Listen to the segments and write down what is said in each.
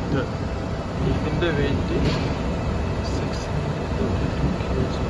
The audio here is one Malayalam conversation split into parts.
ഇത് ഇതിൻ്റെ weight six K G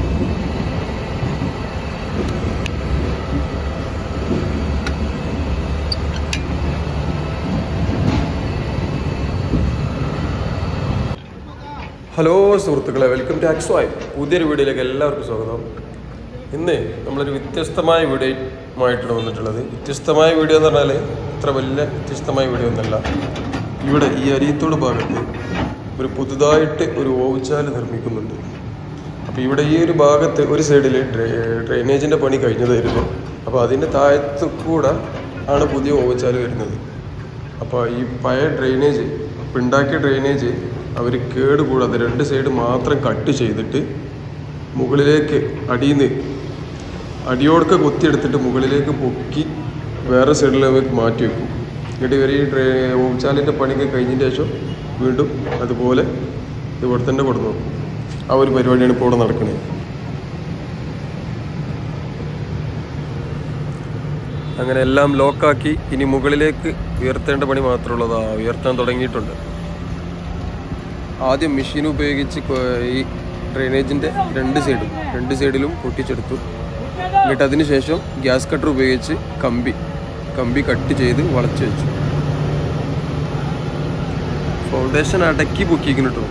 hello സുഹൃത്തുക്കളെ വെൽക്കം ടു ആക്സ് വായ് പുതിയൊരു വീഡിയോയിലേക്ക് എല്ലാവർക്കും സ്വാഗതം ഇന്ന് നമ്മളൊരു വ്യത്യസ്തമായ വീഡിയോയുമായിട്ടാണ് വന്നിട്ടുള്ളത് വ്യത്യസ്തമായ വീഡിയോ എന്ന് പറഞ്ഞാൽ അത്ര വലിയ വ്യത്യസ്തമായ വീഡിയോ ഒന്നല്ല ഇവിടെ ഈ അരിയത്തോട് ഭാഗത്ത് ഒരു പുതുതായിട്ട് ഒരു ഓവുചാല് നിർമ്മിക്കുന്നുണ്ട് അപ്പോൾ ഇവിടെ ഈ ഒരു ഭാഗത്ത് ഒരു സൈഡിൽ ഡ്രെയിനേജിൻ്റെ പണി കഴിഞ്ഞതായിരുന്നു അപ്പോൾ അതിൻ്റെ താഴത്ത് കൂടെ ആണ് പുതിയ ഓവുചാല് വരുന്നത് അപ്പോൾ ഈ പഴയ ഡ്രെയിനേജ് ഇപ്പം ഉണ്ടാക്കിയ ഡ്രെയിനേജ് അവർ കേട് കൂടാതെ രണ്ട് സൈഡ് മാത്രം കട്ട് ചെയ്തിട്ട് മുകളിലേക്ക് അടിയിൽ നിന്ന് അടിയോടൊക്കെ കൊത്തിയെടുത്തിട്ട് മുകളിലേക്ക് പൊക്കി വേറെ സൈഡിലേക്ക് മാറ്റി വെക്കും എന്നിട്ട് ഇവർ ഈ ഡ്രേ ഓംചാലിൻ്റെ പണിയൊക്കെ കഴിഞ്ഞതിന് ശേഷം വീണ്ടും അതുപോലെ ഇവിടെ തന്നെ കൊടുന്നു നോക്കും ആ ഒരു പരിപാടിയാണ് ഇപ്പോൾ ഇവിടെ നടക്കുന്നത് അങ്ങനെ എല്ലാം ലോക്കാക്കി ഇനി മുകളിലേക്ക് ഉയർത്തേണ്ട പണി മാത്രമുള്ളതാ ഉയർത്താൻ തുടങ്ങിയിട്ടുണ്ട് ആദ്യം മെഷീൻ ഉപയോഗിച്ച് കൊ- ഈ ഡ്രെയിനേജിൻ്റെ രണ്ട് സൈഡും രണ്ട് സൈഡിലും പൊട്ടിച്ചെടുത്തു എന്നിട്ട് അതിന് ശേഷം ഗ്യാസ് കട്ടർ ഉപയോഗിച്ച് കമ്പി കമ്പി കട്ട് ചെയ്ത് വളച്ച് വെച്ചു ഫൗണ്ടേഷൻ അടക്കി പൊക്കിക്കുന്നു കേട്ടോ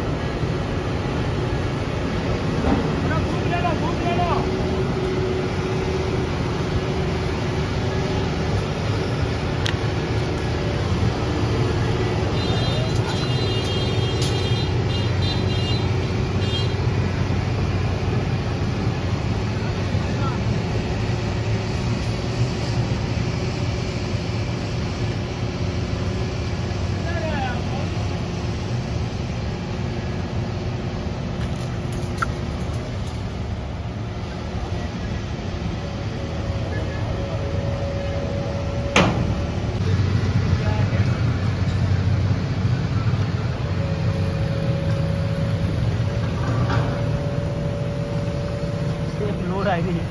सिर्फ लोड आई है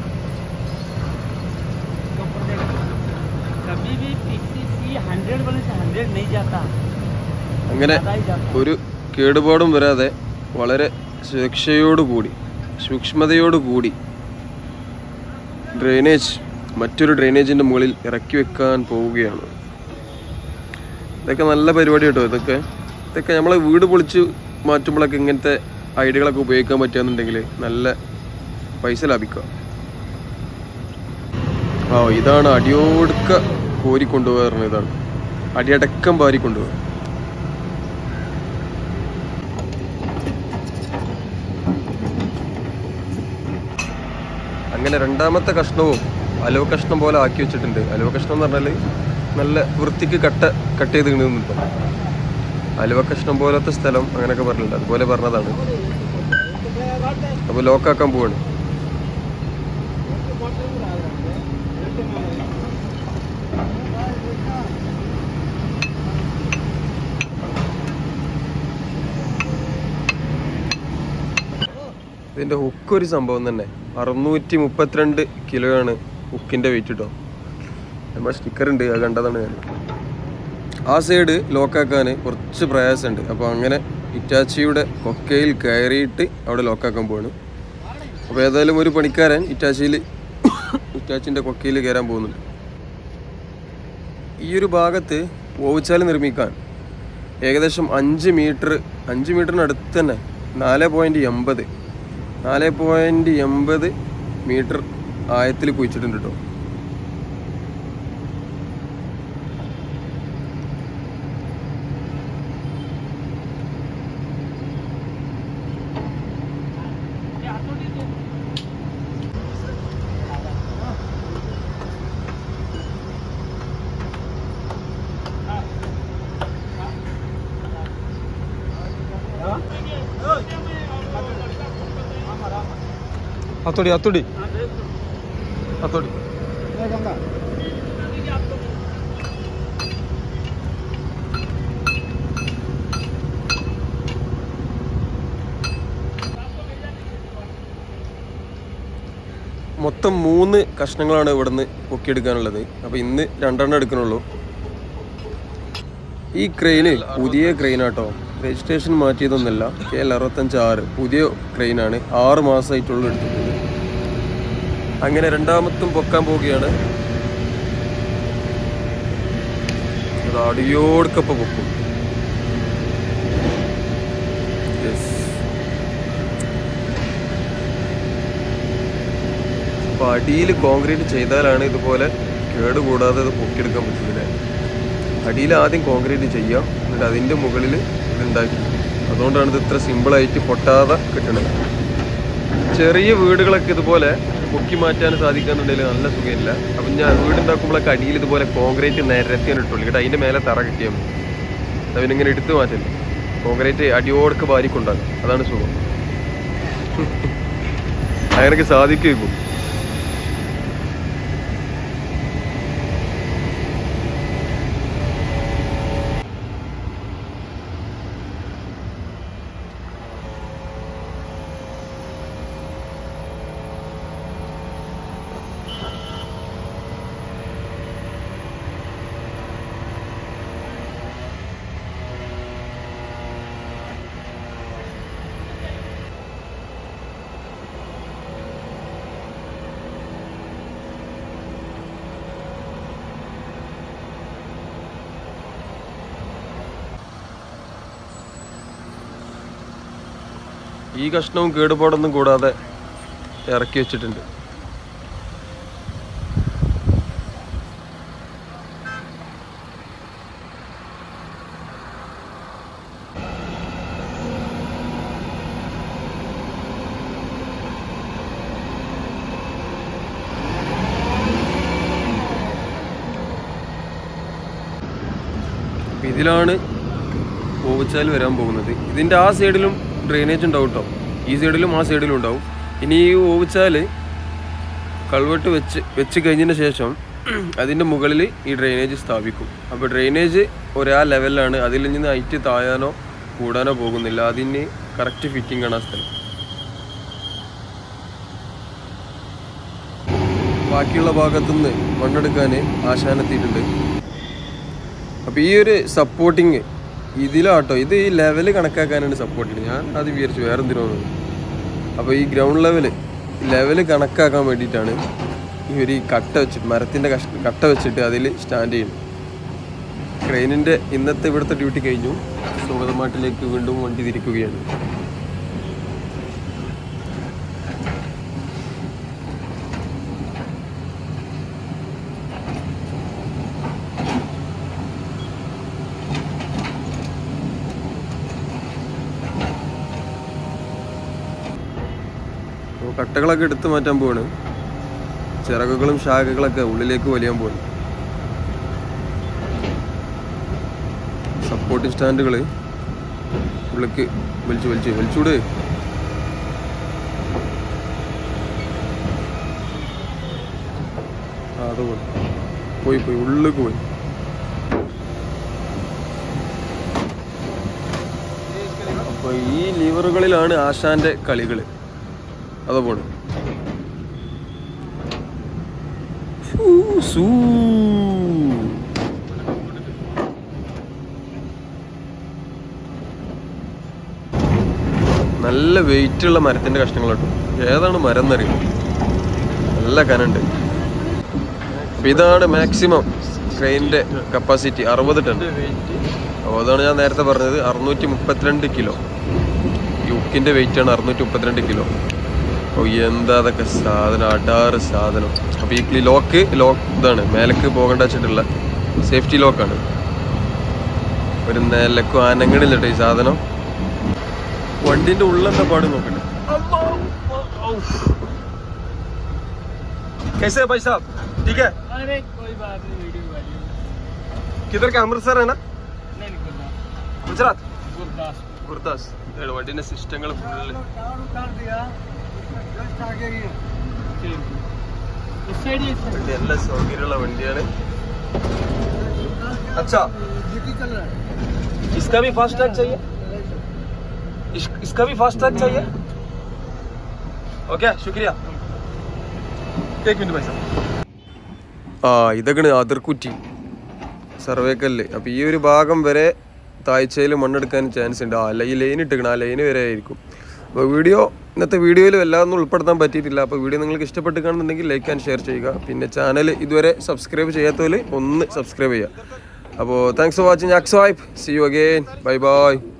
इसके ऊपर देखो कभी भी पीसीसी हंड्रेड वाले से हंड्रेड नहीं जाता അങ്ങനെ ज़्यादा ही जाता ഒരു കേടുപാടും വരാതെ വളരെ സുരക്ഷയോടുകൂടി സൂക്ഷ്മതയോടുകൂടി ഡ്രെയിനേജ് മറ്റൊരു ഡ്രെയിനേജിൻ്റെ മുകളിൽ ഇറക്കി വെക്കാൻ പോവുകയാണ് ഇതൊക്കെ നല്ല പരിപാടി കേട്ടോ ഇതൊക്കെ ഇതൊക്കെ നമ്മളെ വീട് പൊളിച്ച് മാറ്റുമ്പോഴൊക്കെ ഇങ്ങനത്തെ ഐഡിയകളൊക്കെ ഉപയോഗിക്കാൻ പറ്റുകയെന്നുണ്ടെങ്കിൽ നല്ല പൈസ ലാഭിക്കുക ആ ഇതാണ് അടിയോടുക്ക കോരിക്കൊണ്ടുപോകാറുണ്ട് ഇതാണ് അടിയടക്കം പാരിക്കൊണ്ടുപോകുക അങ്ങനെ രണ്ടാമത്തെ കഷ്ണവും അലവ കഷ്ണം പോലെ ആക്കി വെച്ചിട്ടുണ്ട് അലവ കഷ്ണം എന്ന് പറഞ്ഞാൽ നല്ല വൃത്തിക്ക് കട്ട കട്ട് ചെയ്ത് കിട്ടുന്നുണ്ടോ അലുവ കഷ്ണം പോലത്തെ സ്ഥലം അങ്ങനെയൊക്കെ പറഞ്ഞിട്ടുണ്ട് അതുപോലെ പറഞ്ഞതാണ് അപ്പോൾ ലോക്കാക്കാൻ പോവാണ് ഇതിൻ്റെ ഹുക്ക് ഒരു സംഭവം തന്നെ അറുന്നൂറ്റി മുപ്പത്തിരണ്ട് കിലോയാണ് ഹുക്കിൻ്റെ വെയിറ്റ് കേട്ടോ നമ്മുടെ സ്റ്റിക്കർ ഉണ്ട് അത് കണ്ടതാണ് ഞാൻ ആ സൈഡ് ലോക്കാക്കാൻ കുറച്ച് പ്രയാസമുണ്ട് അപ്പോൾ അങ്ങനെ ഇറ്റാച്ചിയുടെ കൊക്കയിൽ കയറിയിട്ട് അവിടെ ലോക്കാക്കാൻ പോവാണ് അപ്പോൾ ഏതായാലും ഒരു പണിക്കാരൻ ഇറ്റാച്ചിയിൽ ഇറ്റാച്ചിൻ്റെ കൊക്കയിൽ കയറാൻ പോകുന്നുണ്ട് ഈ ഒരു ഭാഗത്ത് ഓവുച്ചാൽ നിർമ്മിക്കാൻ ഏകദേശം അഞ്ച് മീറ്റർ അഞ്ച് മീറ്ററിനടുത്ത് തന്നെ നാല് പോയിൻറ്റ് എൺപത് നാല് പോയിൻറ്റ് എൺപത് മീറ്റർ ആയത്തിൽ കുഴിച്ചിട്ടുണ്ട് കേട്ടോ ಹತ್ತೋಡಿ ಹತ್ತೋಡಿ ಹತ್ತೋಡಿ മൊത്തം മൂന്ന് കഷ്ണങ്ങളാണ് ഇവിടുന്ന് പൊക്കിയെടുക്കാനുള്ളത് അപ്പോൾ ഇന്ന് രണ്ടെണ്ണം എടുക്കണുള്ളൂ ഈ ക്രെയിന് പുതിയ ക്രെയിനാട്ടോ രജിസ്ട്രേഷൻ മാറ്റിയതൊന്നല്ല കെ എൽ അറുപത്തഞ്ച് ആറ് പുതിയ ക്രെയിനാണ് ആറ് മാസമായിട്ടുള്ള എടുത്തിട്ടുണ്ട് അങ്ങനെ രണ്ടാമത്തും പൊക്കാൻ പോവുകയാണ് അത് അടിയോടുക്കപ്പം പൊക്കും Yes. അപ്പൊ അടിയിൽ കോൺക്രീറ്റ് ചെയ്താലാണ് ഇതുപോലെ കേടുകൂടാതെ ഇത് പൊക്കിയെടുക്കാൻ പറ്റുന്നത് അടിയിൽ ആദ്യം കോൺക്രീറ്റ് ചെയ്യാം എന്നിട്ട് അതിൻ്റെ മുകളിൽ ഇതുണ്ടാക്കി അതുകൊണ്ടാണ് ഇത് ഇത്ര സിമ്പിളായിട്ട് പൊട്ടാതെ കിട്ടുന്നത് ചെറിയ വീടുകളൊക്കെ ഇതുപോലെ പൊക്കി മാറ്റാൻ സാധിക്കാന്നുണ്ടെങ്കിൽ നല്ല സുഖമില്ല അപ്പം ഞാൻ വീടുണ്ടാക്കുമ്പോഴൊക്കെ അടിയിൽ ഇതുപോലെ കോൺക്രീറ്റ് നിരത്തിയാണ് ഇട്ടുള്ളൂ എന്നിട്ട് അതിൻ്റെ മേലെ തറ കിട്ടിയാൽ മതി അവനിങ്ങനെ എടുത്തു മാറ്റില്ല കോൺക്രീറ്റ് അടിയോടൊക്കെ വാരിക്കൊണ്ടാകും അതാണ് സുഖം അങ്ങനെയൊക്കെ സാധിക്കും ഈ കഷ്ണവും കേടുപാടൊന്നും കൂടാതെ ഇറക്കി വെച്ചിട്ടുണ്ട് അപ്പൊ ഇതിലാണ് ഓവിച്ചാൽ വരാൻ പോകുന്നത് ഇതിൻ്റെ ആ സൈഡിലും ഡ്രെയിനേജ് ഉണ്ടാവും കേട്ടോ ഈ സൈഡിലും ആ സൈഡിലും ഉണ്ടാവും ഇനി ഈ ഓവിച്ചാൽ കൾവെട്ട് വെച്ച് വെച്ച് കഴിഞ്ഞതിന് ശേഷം അതിൻ്റെ മുകളിൽ ഈ ഡ്രെയിനേജ് സ്ഥാപിക്കും അപ്പോൾ ഡ്രെയിനേജ് ഒരാ ലെവലിലാണ് അതിൽ നിന്ന് ഹൈറ്റ് താഴാനോ കൂടാനോ പോകുന്നില്ല അതിന് കറക്റ്റ് ഫിറ്റിംഗ് ആണ് ആ സ്ഥലം ബാക്കിയുള്ള ഭാഗത്തുനിന്ന് മണ്ണെടുക്കാൻ ആശാനെത്തിയിട്ടുണ്ട് അപ്പോൾ ഈ ഒരു സപ്പോർട്ടിങ് ഇതിലാട്ടോ ഇത് ഈ ലെവൽ കണക്കാക്കാനാണ് സപ്പോർട്ടിങ് ഞാൻ അത് വിചാരിച്ചു വേറെ എന്തിനാണ് അപ്പോൾ ഈ ഗ്രൗണ്ട് ലെവൽ ലെവൽ കണക്കാക്കാൻ വേണ്ടിയിട്ടാണ് ഈ ഒരു ഈ കട്ട വെച്ചിട്ട് മരത്തിൻ്റെ കഷ കട്ട വെച്ചിട്ട് അതിൽ സ്റ്റാൻഡ് ചെയ്യുന്നു ക്രെയിനിൻ്റെ ഇന്നത്തെ ഇവിടുത്തെ ഡ്യൂട്ടി കഴിഞ്ഞു സുഗതമാട്ടിലേക്ക് വീണ്ടും വണ്ടി തിരിക്കുകയാണ് അപ്പോൾ കട്ടകളൊക്കെ എടുത്തു മാറ്റാൻ പോവാണ് ചിറകുകളും ശാഖകളൊക്കെ ഉള്ളിലേക്ക് വലിയാൻ പോവാണ് സപ്പോർട്ടിംഗ് സ്റ്റാൻഡുകൾ ഉള്ളിലേക്ക് വലിച്ചു വലിച്ചു വലിച്ചൂട് ആ അത് പോയി പോയി പോയി ഉള്ളിലേക്ക് പോയി അപ്പൊ ഈ ലീവറുകളിലാണ് ആശാന്റെ കളികള് അതാ പോണ് ഫൂ, സൂ. നല്ല വെയിറ്റ് ഉള്ള മരത്തിന്റെ കഷ്ണങ്ങൾ കേട്ടോ ഏതാണ് മരം എന്നറിയും നല്ല കനുണ്ട് അപ്പൊ ഇതാണ് മാക്സിമം ക്രെയിനിന്റെ കപ്പാസിറ്റി അറുപത് ടൺ അപ്പോൾ അതാണ് ഞാൻ നേരത്തെ പറഞ്ഞത് അറുന്നൂറ്റി മുപ്പത്തിരണ്ട് കിലോ യുക്കിന്റെ വെയിറ്റ് ആണ് അറുന്നൂറ്റി മുപ്പത്തിരണ്ട് കിലോ ഓ എന്താ അതൊക്കെ സാധനം അടാറ് സാധനം അപ്പോൾ ഈ ലോക്ക് ലോക്ക് ഇതാണ് മേലേക്ക് പോകേണ്ട വെച്ചിട്ടുള്ള സേഫ്റ്റി ലോക്കാണ് ഒരു നിലക്കും അനങ്ങണില്ല കേട്ടോ ഈ സാധനം വണ്ടിന്റെ ഉള്ളെന്താ പാട് നോക്കട്ടെ कैसे है भाई साहब ठीक है अरे कोई बात नहीं वीडियो वाली किधर का अमृतसर है ना नहीं निकलना गुजरात गुरदासपुर ഗുർദാസ് വണ്ടിന്റെ സിസ്റ്റങ്ങൾ ഫുള്ള് ठीक इस साइड ही इस साइड വണ്ടി നല്ല സൗകര്യമുള്ള വണ്ടിയാണ് अच्छा इसका भी फास्ट टैग चाहिए इस- इसका भी फास्ट टैग चाहिए ओके शुक्रिया एक मिनट भाई साहब ആ ഇതൊക്കെയാണ് അതിർക്കുറ്റി സർവേക്കല്ല് അപ്പോൾ ഈ ഒരു ഭാഗം വരെ താഴ്ചയിൽ മണ്ണെടുക്കാൻ ചാൻസ് ഉണ്ട് ആ അല്ല ഈ ലൈൻ ഇട്ടിക്കണം ആ ലൈന് വരെ ആയിരിക്കും അപ്പോൾ വീഡിയോ ഇന്നത്തെ വീഡിയോയിൽ വല്ലാതൊന്നും ഉൾപ്പെടുത്താൻ പറ്റിയിട്ടില്ല അപ്പോൾ വീഡിയോ നിങ്ങൾക്ക് ഇഷ്ടപ്പെട്ട് കാണുന്നുണ്ടെങ്കിൽ ലൈക്ക് ആൻഡ് ഷെയർ ചെയ്യുക പിന്നെ ചാനൽ ഇതുവരെ സബ്സ്ക്രൈബ് ചെയ്യാത്തവർ ഒന്ന് സബ്സ്ക്രൈബ് ചെയ്യുക അപ്പോൾ താങ്ക്സ് ഫോർ വാച്ചിങ് അക്സ് വൈപ്പ് see you again bye by